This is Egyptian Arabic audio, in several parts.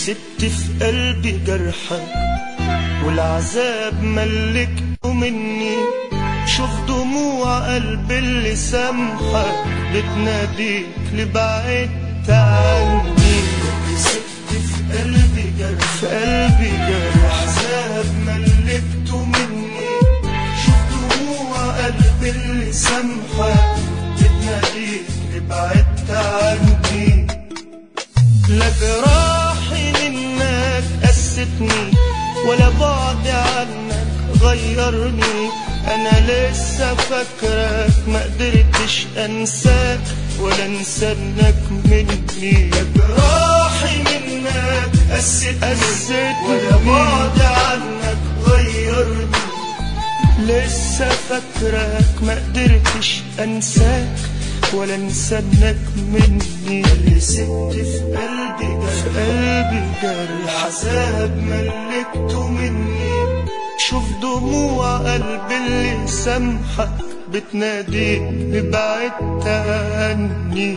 سبت في قلبي جرحك والعذاب ملكته مني شوف دموع قلبي اللي سامحك بتناديك لبعدت عني سبت في قلبي جرح في قلبي جرح عذاب ملكته مني شوف دموع قلبي اللي سامحك بتناديك لبعدت عني لا جراحي منك قستني ولا بعد عنك غيرني انا لسه فاكرك ما قدرتش انساك ولا انسى انك مني لا جراحي منك قستني ولا بعد عنك غيرني لسه فاكرك ما قدرتش انساك ولا انسى انك مني اللي سبت في قلبي جرح في قلبي جرح عذاب ملكته مني شوف دموع قلبي اللي سامحك بتناديك ابعدت عني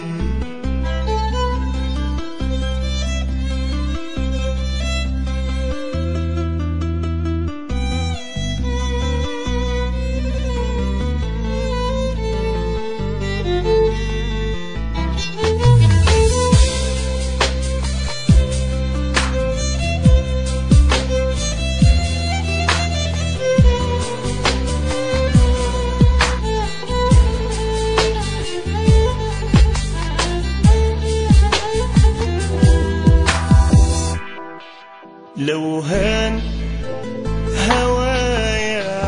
لو هان هوايا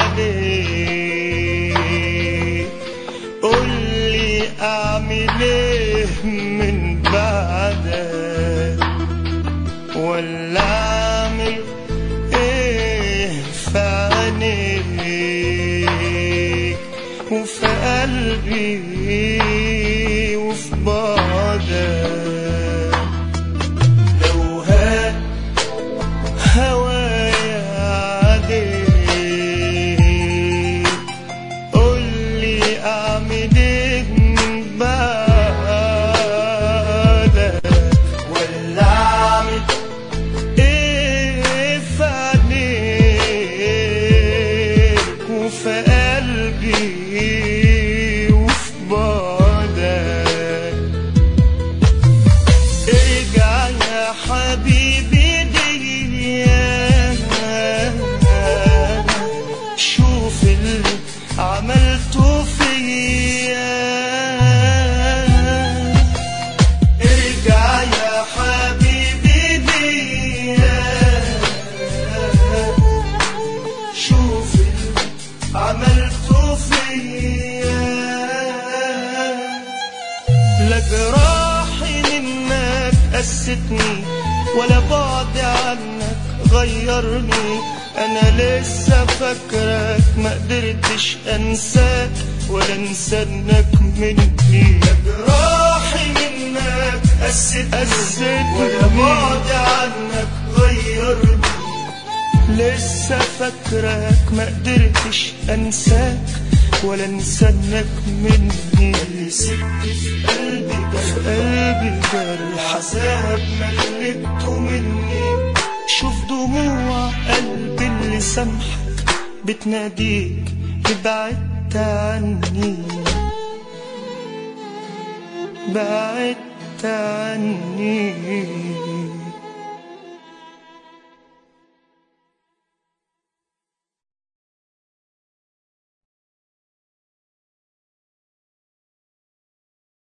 عليك قولي اعمل ايه من بعدك ولا اعمل ايه في عينيك وفي قلبي وفي بعدك لو هان هوايا عليك قولي اعمل ايه من بعدك ولا اعمل ايه في عينيك وفي قلبي وفي بعدك ارجع يا حبيبي ليا شوف اللي عملته فيا ارجع يا حبيبي ليا شوف اللي عملته فيا لا جراحي منك قستني ولا بعد عنك غيرني انا لسه فاكرك ما قدرتش انساك ولا انسى انك مني لا جراحي منك قستني ولا بعد عنك غيرني لسه فاكرك ما قدرتش انساك ولا انسى انك مني اللي سبت في قلبي جرح في قلبي جرح عذاب ملكته مني شوف دموع قلبي اللي سامحك بتناديك ابعدت عني بعدت عني